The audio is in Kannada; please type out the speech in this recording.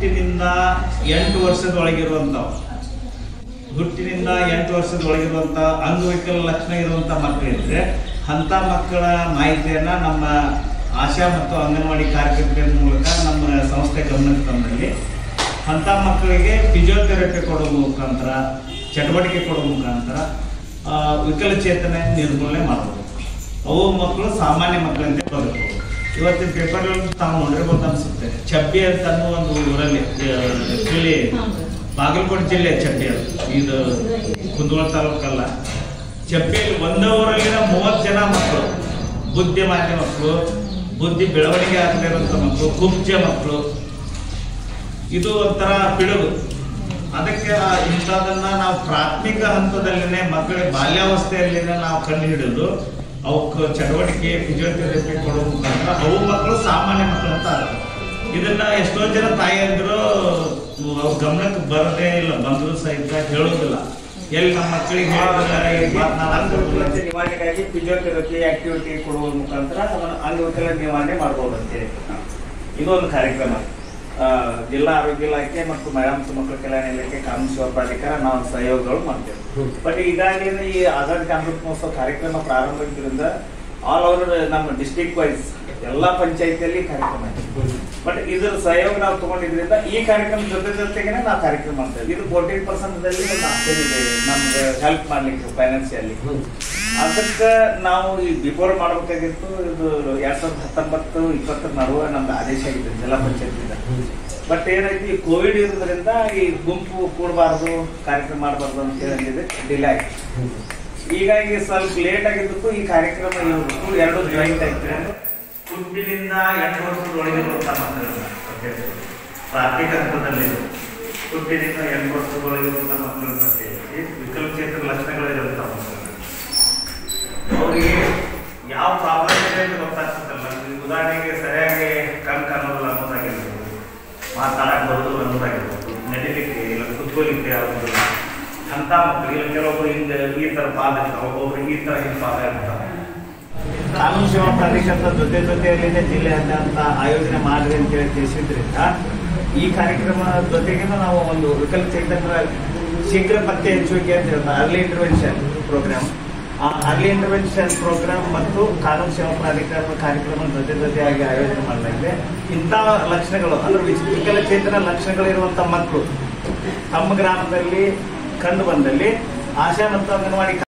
ಹುಟ್ಟಿನಿಂದ ಎಂಟು ವರ್ಷದೊಳಗಿರುವಂಥವು ಹುಟ್ಟಿನಿಂದ ಎಂಟು ವರ್ಷದೊಳಗಿರುವಂಥ ಅಂಗವೈಕಲ್ಯ ಲಕ್ಷಣ ಇರುವಂಥ ಮಕ್ಕಳಿದ್ರೆ ಅಂಥ ಮಕ್ಕಳ ಮಾಹಿತಿಯನ್ನು ನಮ್ಮ ಆಶಾ ಮತ್ತು ಅಂಗನವಾಡಿ ಕಾರ್ಯಕರ್ತರ ಮೂಲಕ ನಮ್ಮ ಸಂಸ್ಥೆ ಗಮನಕ್ಕೆ ತಂದಲ್ಲಿ ಅಂಥ ಮಕ್ಕಳಿಗೆ ಫಿಸಿಯೋಥೆರಪಿ ಕೊಡೋ ಮುಖಾಂತರ ಚಟುವಟಿಕೆ ಕೊಡೋ ಮುಖಾಂತರ ಆ, ವಿಕಲಚೇತನ ನಿರ್ಮೂಲನೆ ಮಾಡ್ಬೋದು ಅವು ಮಕ್ಕಳು ಸಾಮಾನ್ಯ ಮಕ್ಕಳಂತೆ ಬದುಕಬಹುದು ಇವತ್ತಿನ ಪೇಪರ್ ತಾವು ನೋಡಿರ್ಬೋದು ಅನ್ಸುತ್ತೆ ಚಬ್ಬಿ ಅಂತ ಅನ್ನೋ ಒಂದು ಊರಲ್ಲಿ ಆಕ್ಚುಲಿ ಬಾಗಲಕೋಟೆ ಜಿಲ್ಲೆ ಚಬ್ಬಿ ಅದು ಇದು ಕುಂದಗೋಳ ತಾಲೂಕಲ್ಲ ಚಬ್ಬಿಯಲ್ಲಿ ಒಂದೇ ಊರಲ್ಲಿನ ಮೂವತ್ತು ಜನ ಮಕ್ಕಳು ಬುದ್ಧಿಮಾನ್ಯ ಮಕ್ಕಳು ಬುದ್ಧಿ ಬೆಳವಣಿಗೆ ಆಗದೇ ಇರುವಂಥ ಮಕ್ಕಳು ಕುಬ್ಜ ಮಕ್ಕಳು ಇದು ಒಂಥರ ಪಿಡುಗು ಅದಕ್ಕೆ ಆ ಇಂಥದನ್ನ ನಾವು ಪ್ರಾಥಮಿಕ ಹಂತದಲ್ಲಿನೇ ಮಕ್ಕಳಿಗೆ ಬಾಲ್ಯಾವಸ್ಥೆಯಲ್ಲಿನೇ ನಾವು ಕಂಡು ಹಿಡಿದು ಅವಕ್ಕೆ ಚಟುವಟಿಕೆ ಫಿಸಿಯೋಥೆರಪಿ ಕೊಡೋ ಮುಖಾಂತರ ಅವು ಮಕ್ಕಳು ಸಾಮಾನ್ಯ ಮಕ್ಕಳು ಅಂತ ಅರ್ಥ ಇದನ್ನ ಎಷ್ಟೋ ಜನ ತಾಯಿಯಂದ್ರು ಅವ್ರ ಗಮನಕ್ಕೆ ಬರದೇ ಇಲ್ಲ ಬಂದ್ರು ಸಹಿತ ಹೇಳೋದಿಲ್ಲ ಎಲ್ಲಿ ನಮ್ಮ ಮಕ್ಕಳಿಗೆ ಹೇಳಿದ್ರೆ ಈ ಮಾತ್ ನಾವ್ ಅಂಗವಿಕಲತೆ ನಿವಾರಣೆಗಾಗಿ ಫಿಸಿಯೋಥೆರಪಿ ಆಕ್ಟಿವಿಟಿ ಕೊಡುವ ಮುಖಾಂತರ ಅವನ ಅಂಗವಿಕಲ ನಿವಾರಣೆ ಮಾಡ್ಬೋದು ಅಂತೇಳಿ ಇದೊಂದು ಕಾರ್ಯಕ್ರಮ ಆ, ಜಿಲ್ಲಾ ಆರೋಗ್ಯ ಇಲಾಖೆ ಮತ್ತು ಮಹಿಳಾ ಮತ್ತು ಮಕ್ಕಳ ಕಲ್ಯಾಣ ಇಲಾಖೆ ಕಾನೂನು ಸೇವಾ ಪ್ರಾಧಿಕಾರ ನಾವು ಸಹಯೋಗಗಳು ಮಾಡ್ತೇವೆ ಬಟ್ ಈಗಾಗಲೇ ಈ ಆಜಾದ್ ಅಮೃತ್ ಮಹೋತ್ಸವ ಕಾರ್ಯಕ್ರಮ ಪ್ರಾರಂಭ ಆಗಿದ್ದರಿಂದ ಆಲ್ ಓವರ್ ನಮ್ಮ ಡಿಸ್ಟಿಕ್ ವೈಸ್ ಎಲ್ಲಾ ಪಂಚಾಯತಿಯಲ್ಲಿ ಕಾರ್ಯಕ್ರಮ ಇದೆ ಬಟ್ ಇದ್ರ ಸಹಯೋಗ ನಾವು ತಗೊಂಡಿದ್ರಿಂದ ಈ ಕಾರ್ಯಕ್ರಮ ಜೊತೆ ಜೊತೆಗೇನೆ ನಾವು ಕಾರ್ಯಕ್ರಮ ಮಾಡ್ತೇವೆ ಇದು ಫೋರ್ಟೀನ್ ಪರ್ಸೆಂಟ್ ದಲ್ಲಿ ಒಂದು ಆಪ್ಷನ್ ಇದೆ ನಮ್ಗೆ ಹೆಲ್ಪ್ ಮಾಡ್ಲಿಕ್ಕೆ ಫೈನಾನ್ಸಿಯಲಿ ಅದಕ್ಕೆ ನಾವು ಈ ಬಿಫೋರ್ ಮಾಡ್ಬೇಕಾಗಿತ್ತು ಇದು ಎರಡ್ ಸಾವಿರದ ಹತ್ತೊಂಬತ್ತು ಇಪ್ಪತ್ತರ ನಡುವೆ ನಮ್ದು ಆದೇಶ ಆಗಿದೆ ಜಿಲ್ಲಾ ಪಂಚಾಯತಿಂದ ಬಟ್ ಏನೈತಿ ಕೋವಿಡ್ ಇರೋದ್ರಿಂದ ಈ ಗುಂಪು ಕೂಡಬಾರ್ದು ಕಾರ್ಯಕ್ರಮ ಮಾಡಬಾರ್ದು ಅಂತ ಹೇಳಿದ್ರೆ ಡಿಲೇ ಆಯ್ತು ಹೀಗಾಗಿ ಸ್ವಲ್ಪ ಲೇಟ್ ಆಗಿದ್ದಕ್ಕೂ ಈ ಕಾರ್ಯಕ್ರಮ ಇವ್ರು ಎರಡು ಜಾಯಿಂಟ್ ಆಯ್ತು ಹುಟ್ಟಿನಿಂದ ಎಂಟು ವರ್ಷದೊಳಗಿರುವಂಥ ಮಕ್ಕಳನ್ನ okay. ಪ್ರಾಥಮಿಕ ಹಂತದಲ್ಲಿ ಹುಟ್ಟಿನಿಂದ ಎಂಟು ವರ್ಷದೊಳಗಿರುವಂಥ ಮಕ್ಕಳ ಪತ್ತೆ ವಿಕಲಚೇತನ ಲಕ್ಷಣಗಳಿರುವಂಥ ಮಕ್ಕಳು ಅವರಿಗೆ ಯಾವ ಪ್ರಾಬ್ಲಮ್ ಇದೆ ಅಂತ ಗೊತ್ತಾಗ್ತದಲ್ಲ ಈಗ ಉದಾಹರಣೆಗೆ ಸರಿಯಾಗಿ ಕಣ್ ಕಾಣೋದಿಲ್ಲ ಅನ್ನೋದಾಗಿರ್ಬೋದು ಮಾತಾಡಕ್ಕೆ ಬರೋದು ಅನ್ನೋದಾಗಿರ್ಬೋದು ನಡಿಲಿಕ್ಕೆ ಇಲ್ಲ ಕುತ್ಕೋಲಿಕ್ಕೆ ಆಗೋದಿಲ್ಲ ಅಂಥ ಮಕ್ಕಳಿಗೆ ಕೆಲವೊಬ್ರು ಹಿಂಗೆ ಈ ಥರ ಪಾದ ಇರ್ತಾವೆ ಒಬ್ಬೊಬ್ರು ಈ ಥರ ಹಿಂಗೆ ಪಾದ ಇರ್ತಾವೆ ಕಾನೂನು ಸೇವಾ ಪ್ರಾಧಿಕಾರದ ಜೊತೆ ಜೊತೆಯಲ್ಲಿನೇ ಜಿಲ್ಲೆಯಾದ್ಯಂತ ಆಯೋಜನೆ ಮಾಡ್ರಿ ಅಂತ ಹೇಳಿ ತಿಳಿಸಿದ್ರಿಂದ ಈ ಕಾರ್ಯಕ್ರಮ ಜೊತೆಗೆ ನಾವು ಒಂದು ವಿಕಲಚೇತನರ ಶೀಘ್ರ ಪತ್ತೆ ಹಚ್ಚುವಿಕೆ ಅಂತ ಹೇಳ್ತಾರೆ ಅರ್ಲಿ ಇಂಟರ್ವೆನ್ಷನ್ ಪ್ರೋಗ್ರಾಮ್ ಆ ಅರ್ಲಿ ಇಂಟರ್ವೆನ್ಷನ್ ಪ್ರೋಗ್ರಾಮ್ ಮತ್ತು ಕಾನೂನು ಸೇವಾ ಪ್ರಾಧಿಕಾರದ ಕಾರ್ಯಕ್ರಮ ಜೊತೆ ಜೊತೆಯಾಗಿ ಆಯೋಜನೆ ಮಾಡಲಾಗಿದೆ ಇಂಥ ಲಕ್ಷಣಗಳು ಅಂದ್ರೆ ವಿಚ್- ವಿಕಲಚೇತನ ಲಕ್ಷಣಗಳಿರುವಂತ ಮಕ್ಕಳು ತಮ್ಮ ಗ್ರಾಮದಲ್ಲಿ ಕಂಡು ಬಂದಲ್ಲಿ ಆಶಾ ಮತ್ತು ಅಂಗನವಾಡಿ